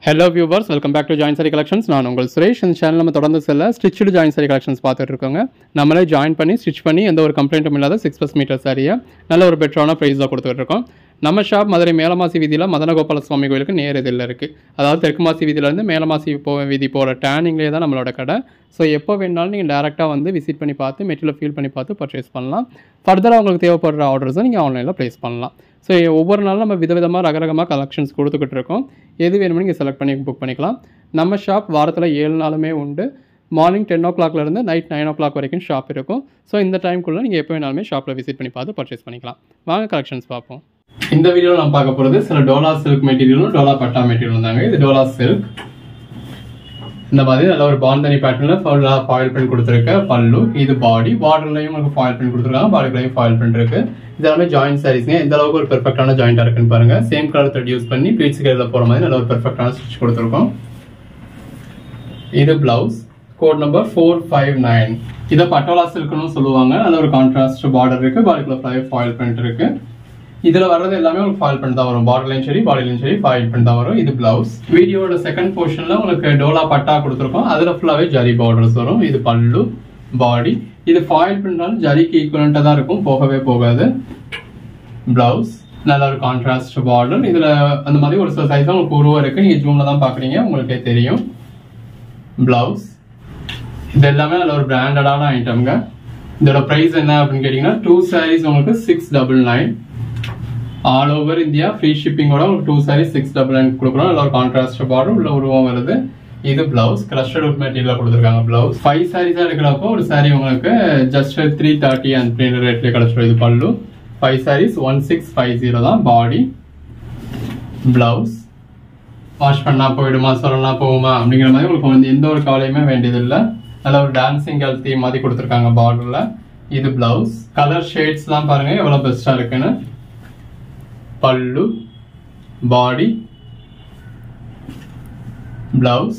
hello viewers welcome back to join sari collections நான் உங்கள் சுரேஷ் இந்த சேனல் நம்ம தொடர்ந்து செல்ல ஸ்டிச்சு ஜாயின் சாரி கலெக்ஷன்ஸ் பார்த்துட்டு இருக்கோங்க நம்மளே ஜாயின் பண்ணி ஸ்டிச் பண்ணி எந்த ஒரு கம்ப்ளைண்ட்டும் இல்லாத சிக்ஸ் ப்ளஸ் மீட்டர் சாரியை நல்ல ஒரு பெட்டரான ப்ரைஸில் கொடுத்துட்டு இருக்கோம் நம்ம ஷாப் மதுரை மேலமாசி வீதியில் மதனகோபால சுவாமி கோயிலுக்கு நேர் எதிரில் இருக்குது அதாவது தெற்கு மாசி வீதியிலேருந்து மேலமாசி போ வீதி போகிற டேனிங்லேயே தான் நம்மளோட கடை ஸோ எப்போ வேணாலும் நீங்கள் டேரெக்டாக வந்து விசிட் பண்ணி பார்த்து மெட்டீரியல் ஃபீல் பண்ணி பார்த்து பர்ச்சேஸ் பண்ணலாம் ஃபர்தராக உங்களுக்கு தேவைப்படுற ஆர்டர்ஸை நீங்கள் ஆன்லைனில் ப்ளேஸ் பண்ணலாம் ஸோ ஒவ்வொரு நாளும் நம்ம விதவிதமாக ரகரகமாக கலெக்ஷன்ஸ் கொடுத்துக்கிட்டு இருக்கோம் எது வேணுமோ நீங்கள் செலக்ட் பண்ணி புக் பண்ணிக்கலாம் நம்ம ஷாப் வாரத்தில் ஏழு நாளுமே உண்டு மார்னிங் டென் ஓ கிளாக்லேருந்து நைட் நைன் ஓ கிளாக் வரைக்கும் ஷாப் இருக்கும் ஸோ இந்த டைம்குள்ளே நீங்கள் எப்போ வேணாலுமே ஷாப்பில் விசிட் பண்ணி பார்த்து பர்ச்சேஸ் பண்ணிக்கலாம் வாங்க கலெக்ஷன்ஸ் பார்ப்போம் இந்த வீடியோவில் நான் பார்க்க போகிறது சில டோலா சில்க் மெட்டீரியலும் டோலா பட்டா மெட்டீரியலும் தாங்க இது டோலா சில்க் இந்த மாதிரி நல்ல ஒரு பாந்தனி பேட்டர்ல ஃபுல்லாக ஃபாயில் பிரிண்ட் கொடுத்துருக்க பல்லு இது பாடி பார்டர்லையும் உங்களுக்கு ஃபாயில் பிரிண்ட் கொடுத்துருக்காங்க பாடிக்குள்ளேயும் ஃபாயில் பிரிண்ட் இருக்கு இது எல்லாமே ஜாயிண்ட் சாரீஸ்ங்க எந்த அளவுக்கு ஒரு பெர்ஃபெக்டான ஜாயிண்டா இருக்குன்னு பாருங்க சேம் கலர் த்ரெட் யூஸ் பண்ணி பீட்ஸ் கலர்ல போற மாதிரி நல்ல ஒரு பெர்ஃபெக்டான ஸ்டிச் கொடுத்துருக்கோம் இது blouse code number four five nine இதை பட்டோலா சில்க்னு சொல்லுவாங்க நல்ல ஒரு கான்ட்ராஸ்ட் பார்டர் இருக்கு பாடிக்குள்ள ஃபிளவர் ஃபாயில் பிரிண்ட் இருக்கு இதுல வர்றது எல்லாமே உங்களுக்கு ஃபாயில் பண்ணி தான் வரும் பார்டர்லையும் சரி பாடிலையும் சரி ஃபாயில் பண்ணி தான் வரும் இது பிளவுஸ் வீடியோட செகண்ட் போர்ஷன்ல உங்களுக்கு டோலா பட்டா கொடுத்துருக்கோம் அதுல ஃபுல்லாவே ஜரி பார்டர்ஸ் வரும் இது பல்லு பாடி இது ஃபாயில் பண்ணாலும் ஜரிக்கு ஈக்குவலண்டா தான் இருக்கும் போகவே போகாது பிளவுஸ் நல்ல ஒரு கான்ட்ராஸ்ட் பார்டர் இதுல அந்த மாதிரி ஒரு சில சைஸ் உங்களுக்கு உருவம் இருக்கு நீங்க ஜூம்ல தான் பாக்குறீங்க உங்களுக்கே தெரியும் பிளவுஸ் இது எல்லாமே நல்ல ஒரு பிராண்டடான ஐட்டம்ங்க இதோட பிரைஸ் என்ன அப்படின்னு கேட்டீங்கன்னா டூ சாரீஸ் உங்களுக்கு six double nine all over India free ஷிப்பிங்கோட உங்களுக்கு two sarees six double nine கொடுக்குறோம் நல்ல ஒரு கான்ட்ராஸ்ட் பார்டர் உள்ள உருவம் வருது இது பிளவுஸ் கிரஷட் உட் மெட்டீரியல் கொடுத்துருக்காங்க பிளவுஸ் ஃபைவ் சாரீஸா எடுக்கிறப்போ ஒரு சாரி உங்களுக்கு ஜஸ்ட் த்ரீ தேர்ட்டி அப்படின்ற ரேட்ல கிடைச்சிடும் இது pallu five saris one six five zero தான் பாடி பிளவுஸ் வாஷ் பண்ணா போயிடுமா சொல்லலாம் போகுமா அப்படிங்கிற மாதிரி உங்களுக்கு வந்து எந்த ஒரு கவலையுமே வேண்டியதில்லை நல்ல ஒரு டான்சிங் கேர்ள் தீம் மாதிரி கொடுத்துருக்காங்க பார்டர்ல இது பிளவுஸ் கலர் ஷேட்ஸ்லாம் பாருங்க எவ்வளவு பெஸ்டா இருக்குன்னு pallu body blouse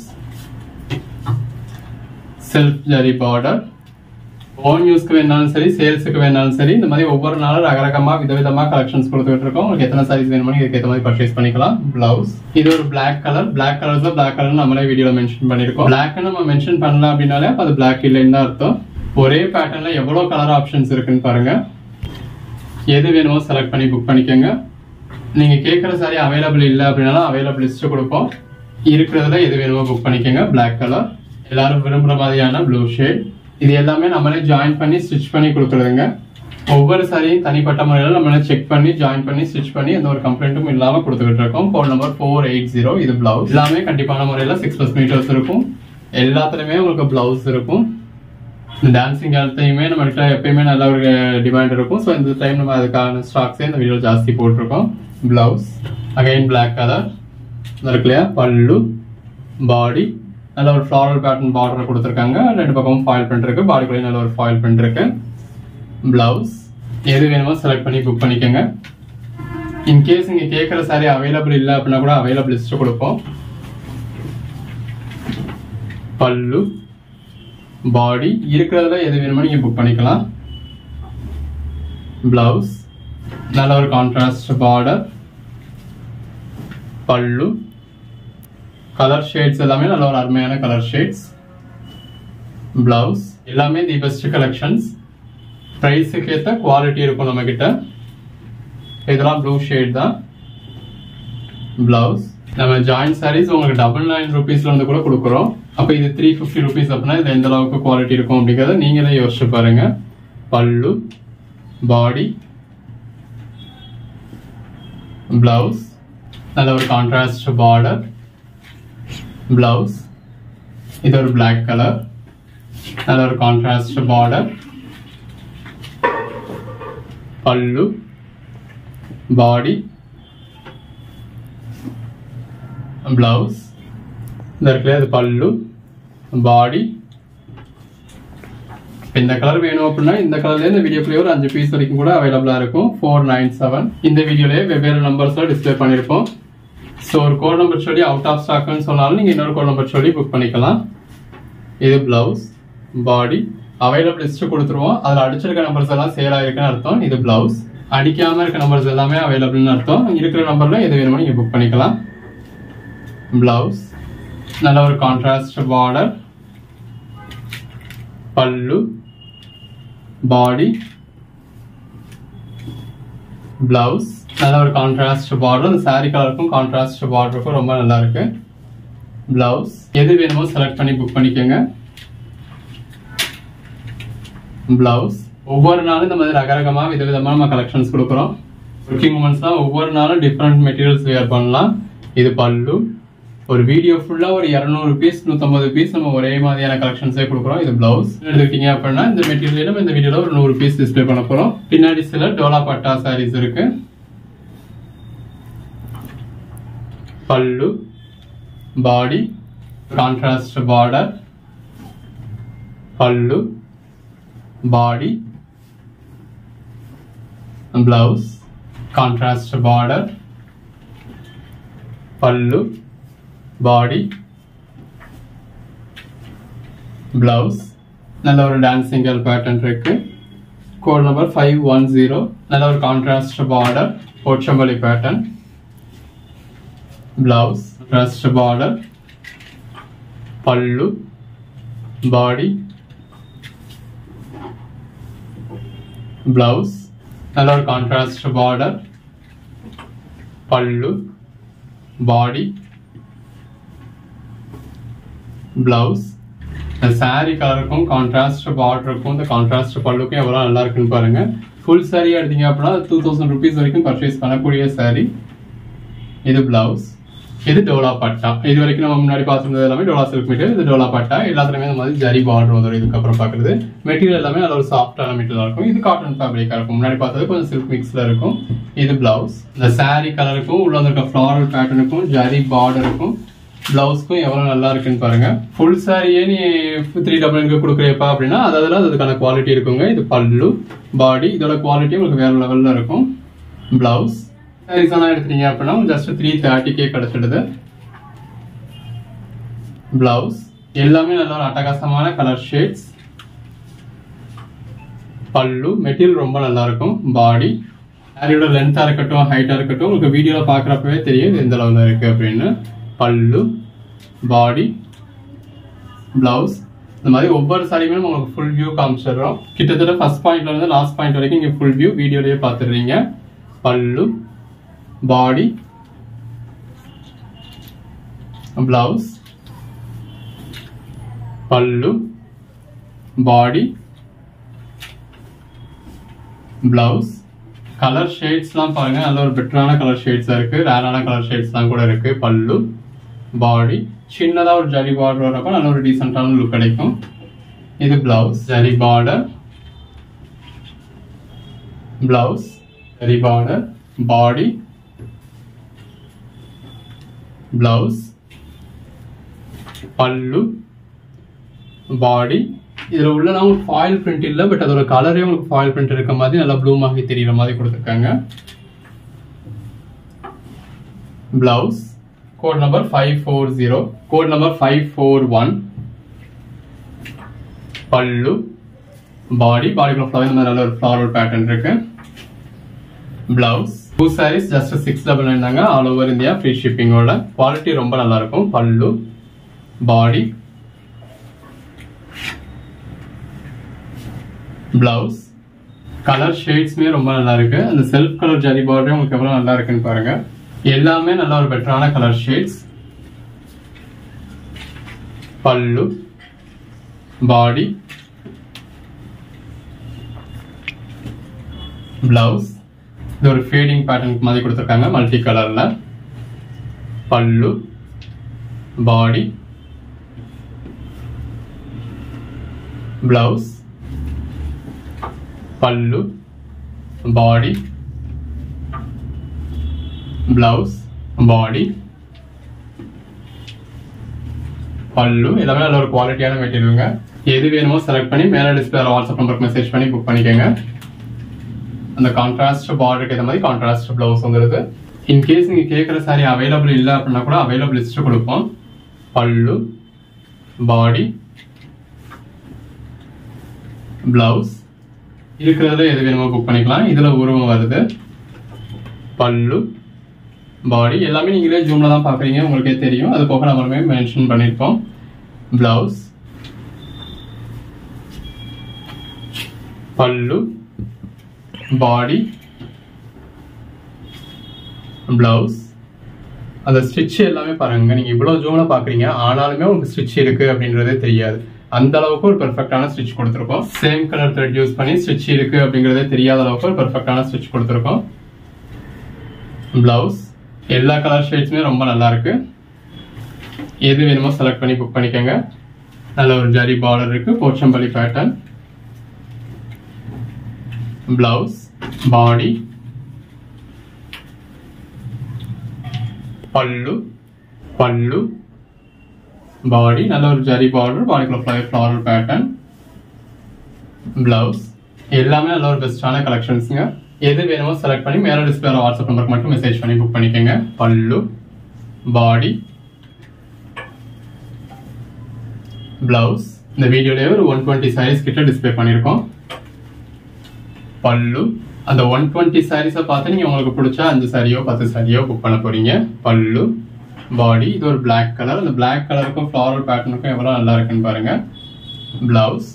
self zari border own யூஸ்க்கு வேணாலும் சரி சேல்ஸுக்கு வேணாலும் சரி இந்த மாதிரி ஒவ்வொரு நாளும் ரகரகமா விதவிதமா கலெக்ஷன்ஸ் கொடுத்துட்டு இருக்கோம் உங்களுக்கு எத்தனை சாரீஸ் வேணுமோ இதுக்கு ஏற்ற மாதிரி பர்ச்சேஸ் பண்ணிக்கலாம் பிளவுஸ் இது ஒரு பிளாக் கலர் பிளாக் கலர்ஸ்ல பிளாக் கலர் நம்மளே வீடியோல மென்ஷன் பண்ணிருக்கோம் பிளாக் நம்ம மென்ஷன் பண்ணல அப்படின்னாலே அப்ப அது பிளாக் இல்லைன்னு தான் அர்த்தம் ஒரே பேட்டர்ன்ல எவ்வளவு கலர் ஆப்ஷன்ஸ் இருக்குன்னு பாருங்க எது வேணுமோ செலக்ட் பண்ணி புக் பண்ணிக்கோங்க நீங்க கேட்குற சாரி அவைலபிள் இல்லை அப்படின்னாலும் அவைலபிள் லிஸ்ட் கொடுப்போம் இருக்கிறதுல எது வேணுமோ புக் பண்ணிக்கோங்க பிளாக் கலர் எல்லாரும் விரும்புற மாதிரியான ப்ளூ ஷேட் இது எல்லாமே நம்மளே ஜாயின் பண்ணி ஸ்டிச் பண்ணி கொடுக்குறதுங்க ஒவ்வொரு சாரியும் தனிப்பட்ட முறையில் நம்மளே செக் பண்ணி ஜாயின் பண்ணி ஸ்டிச் பண்ணி எந்த ஒரு கம்ப்ளைண்ட்டும் இல்லாம கொடுத்துக்கிட்டு இருக்கோம் phone number four eight zero இது பிளவுஸ் எல்லாமே கண்டிப்பான முறையில் சிக்ஸ் ப்ளஸ் மீட்டர்ஸ் இருக்கும் எல்லாத்துலயுமே உங்களுக்கு பிளவுஸ் இருக்கும் இந்த டான்சிங் காலத்தையுமே நம்ம கிட்ட எப்பயுமே நல்ல ஒரு டிமாண்ட் இருக்கும் ஸோ இந்த டைம் நம்ம அதுக்கான ஸ்டாக்ஸே இந்த வீடியோ ஜாஸ்தி போட்டிருக்கோம் பிளவுஸ் அகைன் பிளாக் கலர் இருக்கு இல்லையா பல்லு பாடி நல்ல ஒரு ஃப்ளாரல் பேட்டர்ன் பார்டர் கொடுத்துருக்காங்க ரெண்டு பக்கமும் ஃபாயில் பிரிண்ட் இருக்கு பாடிக்குள்ளே நல்ல ஒரு ஃபாயில் பிரிண்ட் இருக்கு பிளவுஸ் எது வேணுமோ செலக்ட் பண்ணி புக் பண்ணிக்கோங்க இன்கேஸ் நீங்க கேட்குற சாரி அவைலபிள் இல்லை அப்படின்னா கூட அவைலபிள் லிஸ்ட் கொடுப்போம் பல்லு பாடி இருக்கிறதுல எது வேணுமோ நீங்க புக் பண்ணிக்கலாம் பிளவுஸ் நல்ல ஒரு contrast border pallu colour shades எல்லாமே நல்ல ஒரு அருமையான கலர் ஷேட்ஸ் பிளவுஸ் எல்லாமே தி பெஸ்ட் கலெக்ஷன்ஸ் ப்ரைஸுக்கு ஏற்ற குவாலிட்டி இருக்கும் நம்ம கிட்ட இதெல்லாம் ப்ளூ ஷேட் தான் பிளவுஸ் நம்ம ஜாயின் சாரீஸ் உங்களுக்கு டபுள் நைன் ருபீஸ்ல இருந்து கூட கொடுக்குறோம் அப்ப இது த்ரீ ஃபிஃப்டி ருபீஸ் அப்படின்னா இது எந்த அளவுக்கு குவாலிட்டி இருக்கும் அப்படிங்கறத நீங்களே யோசிச்சு பாருங்க பல்லு பாடி பிளவுஸ் நல்ல ஒரு கான்ட்ராஸ்ட் பார்டர் பிளவுஸ் இது ஒரு பிளாக் கலர் நல்ல ஒரு contrast border pallu body blouse இந்த இருக்குல்ல அது பல்லு பாடி இந்த கலர் வேணும் அப்படின்னா இந்த கலர்ல இந்த வீடியோக்குள்ளே ஒரு அஞ்சு பீஸ் வரைக்கும் கூட அவைலபிளா இருக்கும் ஃபோர் நைன் செவன் இந்த வீடியோலயே வெவ்வேறு நம்பர்ஸ்ல டிஸ்பிளே பண்ணிருப்போம் ஸோ ஒரு கோட் நம்பர் சொல்லி அவுட் ஆஃப் ஸ்டாக்னு சொன்னாலும் நீங்க இன்னொரு கோட் நம்பர் சொல்லி புக் பண்ணிக்கலாம் இது பிளவுஸ் பாடி அவைலபிள் லிஸ்ட் கொடுத்துருவோம் அதில் அடிச்சிருக்க நம்பர்ஸ் எல்லாம் சேல் ஆயிருக்குன்னு அர்த்தம் இது பிளவுஸ் அடிக்காம இருக்க நம்பர்ஸ் எல்லாமே அவைலபிள்னு அர்த்தம் இருக்கிற நம்பர்ல எது வேணுமோ நீங்க புக் பண்ணிக்கலாம் பிளவுஸ் நல்ல ஒரு contrast border pallu body blouse நல்ல ஒரு கான்ட்ராஸ்ட் பார்டர் அந்த saree கலருக்கும் கான்ட்ராஸ்ட் பார்டருக்கும் ரொம்ப நல்லா இருக்கு பிளவுஸ் எது வேணுமோ செலக்ட் பண்ணி புக் பண்ணிக்கோங்க பிளவுஸ் ஒவ்வொரு நாளும் இந்த மாதிரி ரகரகமா விதவிதமா நம்ம கலெக்ஷன்ஸ் கொடுக்குறோம் ஒர்க்கிங் உமன்ஸ்லாம் ஒவ்வொரு நாளும் டிஃப்ரெண்ட் மெட்டீரியல்ஸ் வேர் பண்ணலாம் இது பல்லு ஒரு வீடியோ ஃபுல்லா ஒரு இரநூறு பீஸ் நூத்தம்பது பீஸ் நம்ம ஒரே மாதிரியான கலெக்ஷன்ஸே கொடுக்குறோம் இது பிளவுஸ் எடுத்துக்கிட்டீங்க அப்படின்னா இந்த மெட்டீரியல் நம்ம இந்த வீடியோல ஒரு நூறு பீஸ் டிஸ்ப்ளே பண்ண போறோம் பின்னாடி சில டோலா பட்டா சாரீஸ் இருக்கு பல்லு பாடி கான்ட்ராஸ்ட் பார்டர் பல்லு பாடி blouse contrast border pallu body blouse நல்ல ஒரு டான்சிங் கேர்ள் பேட்டர்ன் இருக்கு code number five one zero நல்ல ஒரு contrast border Pochampally pattern blouse contrast border pallu body blouse நல்ல ஒரு contrast border pallu body blouse இந்த saree கலருக்கும் கான்ட்ராஸ்ட் பார்டருக்கும் இந்த கான்ட்ராஸ்ட் பல்லுக்கும் எவ்வளோ நல்லா இருக்குன்னு பாருங்க ஃபுல் saree எடுத்தீங்க அப்படின்னா டூ தௌசண்ட் ருபீஸ் வரைக்கும் பர்ச்சேஸ் பண்ணக்கூடிய saree இது பிளவுஸ் இது டோலா பட்டா இது வரைக்கும் நம்ம முன்னாடி பார்த்துருந்தது எல்லாமே டோலா சில்க் மெட்டீரியல் இது டோலா பட்டா எல்லாத்துலயுமே இந்த மாதிரி ஜரி பார்டர் வந்துடும் இதுக்கப்புறம் பார்க்குறது மெட்டீரியல் எல்லாமே நல்ல ஒரு சாஃப்டான மெட்டீரியல் இருக்கும் இது காட்டன் ஃபேப்ரிக்கா இருக்கும் முன்னாடி பார்த்தது கொஞ்சம் சில்க் மிக்ஸ்ல இருக்கும் இது பிளவுஸ் இந்த saree கலருக்கும் உள்ள இருக்க ஃப்ளாரல் பேட்டர்னுக்கும் ஜரி பார்டருக்கும் பிளவுஸ்க்கும் எவ்வளவு நல்லா இருக்குன்னு பாருங்க ஃபுல் சாரியே நீ த்ரீ டபுள் இங்க கொடுக்குறப்பா அப்படின்னா அதாவது அதுக்கான குவாலிட்டி இருக்குங்க இது பல்லு பாடி இதோட குவாலிட்டி உங்களுக்கு வேற லெவல்ல இருக்கும் பிளவுஸ் சாரீஸ் எல்லாம் எடுத்தீங்க அப்படின்னா ஜஸ்ட் த்ரீ தேர்ட்டிக்கே கிடைச்சிடுது பிளவுஸ் எல்லாமே நல்ல ஒரு அட்டகாசமான கலர் ஷேட்ஸ் பல்லு மெட்டீரியல் ரொம்ப நல்லா இருக்கும் பாடி சாரியோட லென்த்தா இருக்கட்டும் ஹைட்டா இருக்கட்டும் உங்களுக்கு வீடியோல பாக்குறப்பவே தெரியும் இது எந்த லெவல்ல இருக்கு அப்படின்னு பல்லு பாடி பிளவுஸ் இந்த மாதிரி ஒவ்வொரு சாரியுமே நம்ம உங்களுக்கு ஃபுல் வியூ காமிச்சிடுறோம் கிட்டத்தட்ட ஃபர்ஸ்ட் பாயிண்ட்ல இருந்து லாஸ்ட் பாயிண்ட் வரைக்கும் இங்க ஃபுல் வியூ வீடியோலயே பாத்துடுறீங்க பல்லு body blouse pallu body blouse colour ஷேட்ஸ்லாம் பாருங்க நல்ல ஒரு பெட்டரான கலர் ஷேட்ஸா இருக்கு ரேரான கலர் ஷேட்ஸ்லாம் கூட இருக்கு பல்லு பாடி சின்னதா ஒரு ஜரி பார்டர் வரப்ப நல்ல ஒரு டீசென்டான லுக் கிடைக்கும் இது blouse zari border blouse zari border body blouse pallu body இதுல உள்ள உங்களுக்கு ஃபாயில் பிரிண்ட் இல்ல பட் அதோட கலரே உங்களுக்கு ஃபாயில் பிரிண்ட் இருக்க மாதிரி நல்லா ப்ளூம் ஆகி தெரியுற மாதிரி கொடுத்துருக்காங்க blouse code number five four zero code number five four one pallu body பாடிக்குள்ள ஃப்ளவர் இந்த மாதிரி நல்ல ஒரு ஃப்ளாரல் பேட்டர்ன் இருக்கு blouse two saris just six double nine தாங்க ஆல் ஓவர் இந்தியா ஃப்ரீ ஷிப்பிங்கோட குவாலிட்டி ரொம்ப நல்லா இருக்கும் பல்லு பாடி பிளவுஸ் கலர் ஷேட்ஸ்மே ரொம்ப நல்லா இருக்கு அந்த செல்ஃப் கலர் ஜரி பார்டரே உங்களுக்கு எவ்வளவு நல்லா இருக்குன்னு பாருங்க எல்லாமே நல்ல ஒரு பெட்டரான கலர் ஷேட்ஸ் பல்லு பாடி பிளவுஸ் இது ஒரு ஃபேடிங் பேட்டர்ன் மாதிரி கொடுத்துருக்காங்க மல்டி கலர்ல pallu body blouse pallu body blouse body pallu எல்லாமே நல்ல ஒரு குவாலிட்டியான மெட்டீரியலுங்க எது வேணுமோ செலக்ட் பண்ணி மேல டிஸ்பிளே வாட்ஸ்அப் நம்பருக்கு மெசேஜ் பண்ணி புக் பண்ணிக்கோங்க அந்த கான்ட்ராஸ்ட் பார்டருக்கு ஏற்ற மாதிரி கான்ட்ராஸ்ட் பிளவுஸ் வந்துருது இன்கேஸ் நீங்க கேட்குற சாரி அவைலபிள் இல்லை அப்படின்னா கூட அவைலபிள் லிஸ்ட் கொடுப்போம் பல்லு பாடி பிளவுஸ் இருக்கிறதுல எது வேணுமோ புக் பண்ணிக்கலாம் இதுல உருவம் வருது பல்லு பாடி எல்லாமே நீங்களே ஜூம்ல தான் பாக்குறீங்க உங்களுக்கே தெரியும் அது போக நம்மளுமே மென்ஷன் பண்ணியிருப்போம் பிளவுஸ் பல்லு பாடி பிளவுஸ் அந்த ஸ்டிச் எல்லாமே பாருங்க நீங்க இவ்வளவு ஜூம்ல பாக்குறீங்க ஆனாலுமே உங்களுக்கு ஸ்டிச் இருக்கு அப்படின்றதே தெரியாது அந்த அளவுக்கு ஒரு பெர்ஃபெக்டான ஸ்டிச் கொடுத்துருக்கோம் சேம் கலர் த்ரெட் யூஸ் பண்ணி ஸ்டிச் இருக்கு அப்படிங்கறதே தெரியாத அளவுக்கு ஒரு பெர்ஃபெக்டான ஸ்டிச் கொடுத்துருக்கோம் பிளவுஸ் எல்லா கலர் ஷேட்ஸுமே ரொம்ப நல்லா இருக்கு எது வேணுமோ செலக்ட் பண்ணி புக் பண்ணிக்கோங்க நல்ல ஒரு ஜரி பார்டர் இருக்கு போச்சம்பள்ளி பேட்டர்ன் பிளவுஸ் பாடி பல்லு பல்லு பாடி நல்ல ஒரு ஜரி பார்டர் பாடிக்குள்ள ஃப்ளவர் ஃப்ளாரல் பேட்டர்ன் பிளவுஸ் எல்லாமே நல்ல ஒரு பெஸ்டான கலெக்ஷன்ஸுங்க எது வேணுமோ செலக்ட் பண்ணி மேலே டிஸ்பிளே வாட்ஸ்அப் நம்பருக்கு மட்டும் மெசேஜ் பண்ணி புக் பண்ணிக்கோங்க பல்லு பாடி பிளவுஸ் இந்த வீடியோலயே ஒரு ஒன் டுவெண்ட்டி சாரீஸ் கிட்ட டிஸ்பிளே பண்ணியிருக்கோம் பல்லு அந்த ஒன் டுவெண்ட்டி சாரீஸை பார்த்து நீங்கள் உங்களுக்கு பிடிச்ச அஞ்சு சாரியோ பத்து சாரியோ புக் பண்ண போறீங்க பல்லு பாடி இது ஒரு Black கலர் அந்த Black கலருக்கும் ஃப்ளாரல் பேட்டர்னுக்கும் எவ்வளோ நல்லா இருக்குன்னு பாருங்க பிளவுஸ்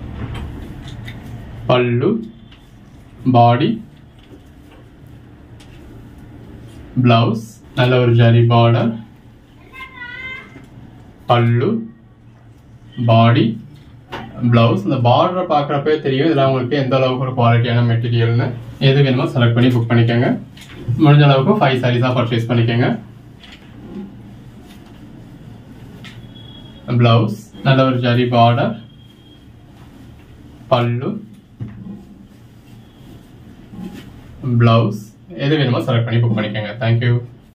பல்லு பாடி பிளவுஸ் நல்ல ஒரு zari border pallu body blouse இந்த பார்டரை பார்க்குறப்பே தெரியும் இதெல்லாம் உங்களுக்கு எந்த அளவுக்கு ஒரு குவாலிட்டியான மெட்டீரியல்னு எது வேணுமோ செலக்ட் பண்ணி புக் பண்ணிக்கோங்க முடிஞ்ச அளவுக்கு ஃபைவ் சாரீஸாக பர்ச்சேஸ் பண்ணிக்கோங்க பிளவுஸ் நல்ல ஒரு ஜரி பார்டர் பல்லு பிளவுஸ் எது வேணுமோ செலக்ட் பண்ணி புக் பண்ணிக்கோங்க தேங்க்யூ